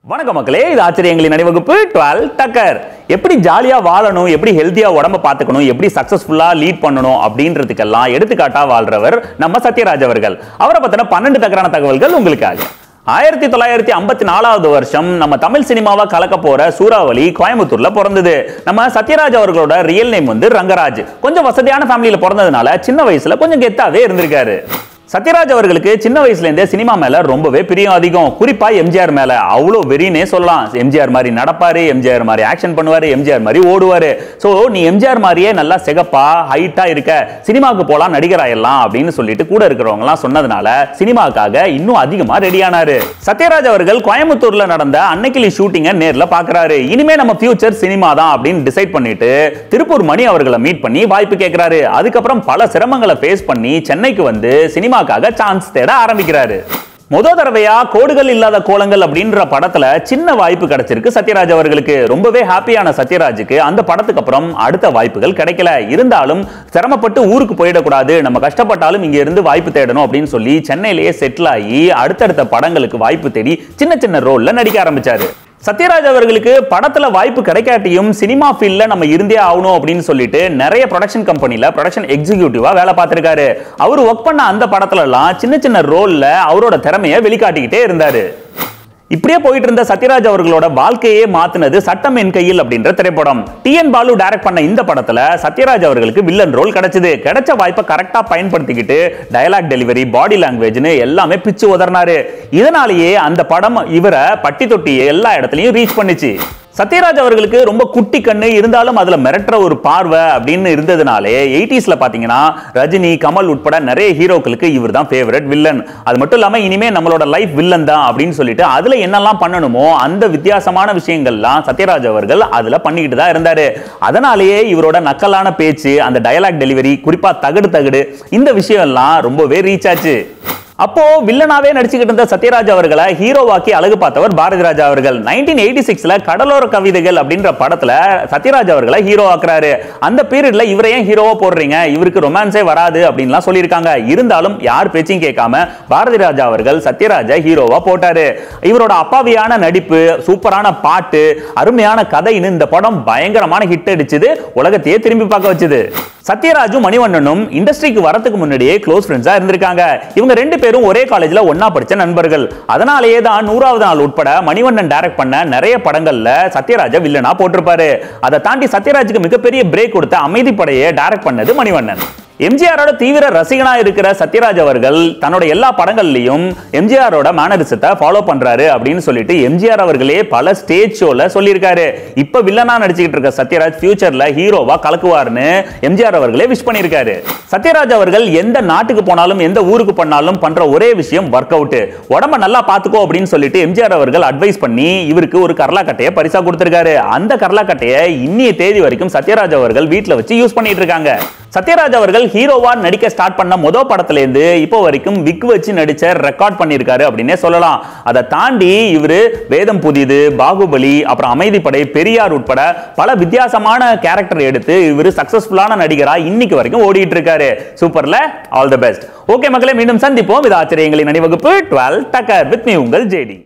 வணக்கம் மக்களே இது ஆச்சரியங்களின் அணிவகுப்பு டுவெல் டக்கர் எப்படி ஜாலியா வாழணும் எப்படி ஹெல்த்தியா உடம்ப பார்த்துக்கணும் எப்படி சக்சஸ்ஃபுல்லா லீட் பண்ணணும் அப்படின்றதுக்கெல்லாம் எடுத்துக்காட்டா வாழ்றவர் நம்ம சத்யராஜ் அவர்கள் அவரை பத்தின பன்னெண்டு டக்கரான தகவல்கள் உங்களுக்காக ஆயிரத்தி தொள்ளாயிரத்தி ஐம்பத்தி நாலாவது வருஷம் நம்ம தமிழ் சினிமாவை கலக்க போற சூறாவளி கோயம்புத்தூர்ல பிறந்தது நம்ம சத்யராஜ் அவர்களோட ரியல் நேம் வந்து ரங்கராஜ் கொஞ்சம் வசதியான ஃபேமிலியில பிறந்ததுனால சின்ன வயசுல கொஞ்சம் கெத்தாவே இருந்திருக்காரு சத்யராஜ் அவர்களுக்கு சின்ன வயசுல இருந்தே சினிமா மேல ரொம்பவே பிரியம் அதிகம் குறிப்பா எம்ஜிஆர் மேல அவ்வளோ வெறினே சொல்லலாம் எம்ஜிஆர் மாதிரி நடப்பாரு எம்ஜிஆர் மாதிரி ஆக்ஷன் பண்ணுவாரு எம்ஜிஆர் மாதிரி ஓடுவாரு சோ நீ எம்ஜிஆர் மாதிரியே நல்லா சிகப்பா ஹைட்டா இருக்க சினிமாவுக்கு போலாம் நடிகராயிடலாம் அப்படின்னு சொல்லிட்டு கூட இருக்கிறவங்க எல்லாம் சொன்னதுனால சினிமாக்காக இன்னும் அதிகமா ரெடி ஆனாரு சத்யராஜ் அவர்கள் கோயம்புத்தூர்ல நடந்த அன்னைக்கிளி ஷூட்டிங்கை நேர்ல பாக்குறாரு இனிமே நம்ம ஃபியூச்சர் சினிமா தான் அப்படின்னு டிசைட் பண்ணிட்டு திருப்பூர் மணி அவர்களை மீட் பண்ணி வாய்ப்பு கேட்கிறாரு அதுக்கப்புறம் பல சிரமங்களை ஃபேஸ் பண்ணி சென்னைக்கு வந்து சினிமாக்காக சான்ஸ் தேட ஆரம்பிக்கிறாரு முத தடவையா கோடுகள் இல்லாத கோலங்கள் அப்படின்ற படத்துல சின்ன வாய்ப்பு கிடைச்சிருக்கு சத்யராஜ் அவர்களுக்கு ரொம்பவே ஹாப்பியான சத்யராஜுக்கு அந்த படத்துக்கு அப்புறம் அடுத்த வாய்ப்புகள் கிடைக்கல இருந்தாலும் சிரமப்பட்டு ஊருக்கு போயிடக்கூடாது நம்ம கஷ்டப்பட்டாலும் இங்க இருந்து வாய்ப்பு தேடணும் அப்படின்னு சொல்லி சென்னையிலேயே செட்டில் ஆகி அடுத்தடுத்த படங்களுக்கு வாய்ப்பு தேடி சின்ன சின்ன ரோல்ல நடிக்க ஆரம்பிச்சாரு சத்யராஜ் அவர்களுக்கு படத்துல வாய்ப்பு கிடைக்காட்டியும் சினிமா ஃபீல்ட்ல நம்ம இருந்தே ஆகணும் அப்படின்னு சொல்லிட்டு நிறைய ப்ரொடக்ஷன் கம்பெனில ப்ரொடக்ஷன் எக்ஸிகியூட்டிவா வேலை பார்த்திருக்காரு அவர் ஒர்க் பண்ண அந்த படத்துல எல்லாம் சின்ன சின்ன ரோல்ல அவரோட திறமையை வெளிக்காட்டிக்கிட்டே இருந்தாரு இப்படியே போயிட்டு இருந்த சத்யராஜ் அவர்களோட வாழ்க்கையே மாத்தினது சட்டம் என் கையில் அப்படின்ற திரைப்படம் டி என் பாலு டைரக்ட் பண்ண இந்த படத்துல சத்யராஜ் அவர்களுக்கு வில்லன் ரோல் கிடைச்சது கிடைச்ச வாய்ப்பை கரெக்டா பயன்படுத்திக்கிட்டு டயலாக் டெலிவரி பாடி லாங்குவேஜ்னு எல்லாமே பிச்சு உதறினாரு இதனாலேயே அந்த படம் இவரை பட்டி தொட்டி எல்லா இடத்துலயும் ரீச் பண்ணுச்சு சத்யராஜ் அவர்களுக்கு ரொம்ப குட்டி கண்ணு இருந்தாலும் அதுல மிரட்டுற ஒரு பார்வை அப்படின்னு இருந்ததுனாலே எயிட்டிஸ்ல பாத்தீங்கன்னா ரஜினி கமல் உட்பட நிறைய ஹீரோக்களுக்கு இவர் தான் ஃபேவரட் வில்லன் அது மட்டும் இல்லாம இனிமே நம்மளோட லைஃப் வில்லன் தான் அப்படின்னு சொல்லிட்டு அதுல என்னெல்லாம் பண்ணணுமோ அந்த வித்தியாசமான விஷயங்கள்லாம் சத்யராஜ் அவர்கள் அதுல பண்ணிக்கிட்டு தான் இருந்தாரு அதனாலேயே இவரோட நக்கலான பேச்சு அந்த டயலாக் டெலிவரி குறிப்பா தகடு தகடு இந்த விஷயம் எல்லாம் ரொம்பவே ரீச் ஆச்சு அப்போ வில்லனாவே நடிச்சுக்கிட்டு இருந்த சத்யராஜ் அவர்களை ஹீரோவாக்கி அழகு பார்த்தவர் பாரதி ராஜா அவர்கள் நைன்டீன் எயிட்டி சிக்ஸ்ல கடலோர கவிதைகள் அப்படின்ற படத்துல சத்யராஜ் அவர்களை ஹீரோ ஆக்குறாரு அந்த பீரியட்ல இவரை ஏன் ஹீரோவா போடுறீங்க இவருக்கு ரொமான்ஸே வராது அப்படின்லாம் சொல்லியிருக்காங்க இருந்தாலும் யார் பேச்சையும் கேட்காம பாரதி ராஜா அவர்கள் சத்யராஜா ஹீரோவா போட்டாரு இவரோட அப்பாவியான நடிப்பு சூப்பரான பாட்டு அருமையான கதைன்னு இந்த படம் பயங்கரமான ஹிட் அடிச்சது உலகத்தையே திரும்பி பார்க்க வச்சது சத்யராஜும் மணிவண்ணனும் இண்டஸ்ட்ரிக்கு வரதுக்கு முன்னாடியே க்ளோஸ் ஃப்ரெண்ட்ஸா இருந்திருக்காங்க இவங்க ரெண்டு பேரும் ஒரே காலேஜ்ல ஒண்ணா படிச்ச நண்பர்கள் அதனாலேயே தான் நூறாவது நாள் உட்பட மணிவண்ணன் டைரக்ட் பண்ண நிறைய படங்கள்ல சத்யராஜ வில்லனா போட்டிருப்பாரு அதை தாண்டி சத்யராஜுக்கு மிகப்பெரிய பிரேக் கொடுத்த அமைதிப்படையை டைரக்ட் பண்ணது மணிவண்ணன் எம்ஜிஆரோட தீவிர ரசிகனா இருக்கிற சத்யராஜ் அவர்கள் தன்னோட எல்லா படங்கள்லயும் எம்ஜிஆரோட மேனரிசத்தை ஃபாலோ பண்றாரு அப்படின்னு சொல்லிட்டு எம்ஜிஆர் அவர்களே பல ஸ்டேஜ் ஷோல சொல்லியிருக்காரு இப்ப வில்லனா நடிச்சுக்கிட்டு இருக்க சத்யராஜ் ஃபியூச்சர்ல ஹீரோவா கலக்குவார்னு எம்ஜிஆர் அவர்களே விஷ் பண்ணியிருக்காரு சத்யராஜ் அவர்கள் எந்த நாட்டுக்கு போனாலும் எந்த ஊருக்கு பண்ணாலும் பண்ற ஒரே விஷயம் ஒர்க் அவுட் உடம்ப நல்லா பாத்துக்கோ அப்படின்னு சொல்லிட்டு எம்ஜிஆர் அவர்கள் அட்வைஸ் பண்ணி இவருக்கு ஒரு கரலாக்கட்டையை பரிசா கொடுத்திருக்காரு அந்த கரலாக்கட்டையை இன்னிய தேதி வரைக்கும் சத்யராஜ் அவர்கள் வீட்டுல வச்சு யூஸ் பண்ணிட்டு இருக்காங்க சத்யராஜ் அவர்கள் ஹீரோவா நடிக்க ஸ்டார்ட் பண்ண முத படத்துல இருந்து இப்போ வரைக்கும் விக் வச்சு நடிச்ச ரெக்கார்ட் பண்ணியிருக்காரு அப்படின்னே சொல்லலாம் அதை தாண்டி இவரு வேதம் புதிது பாகுபலி அப்புறம் அமைதிப்படை பெரியார் உட்பட பல வித்தியாசமான கேரக்டர் எடுத்து இவர் சக்சஸ்ஃபுல்லான நடிகரா இன்னைக்கு வரைக்கும் ஓடிட்டு இருக்காரு சூப்பர்ல ஆல் தி பெஸ்ட் ஓகே மக்களே மீண்டும் சந்திப்போம் இது ஆச்சரியங்களின் அணிவகுப்பு டுவெல் டக்கர் வித் மீ உங்கள் ஜேடி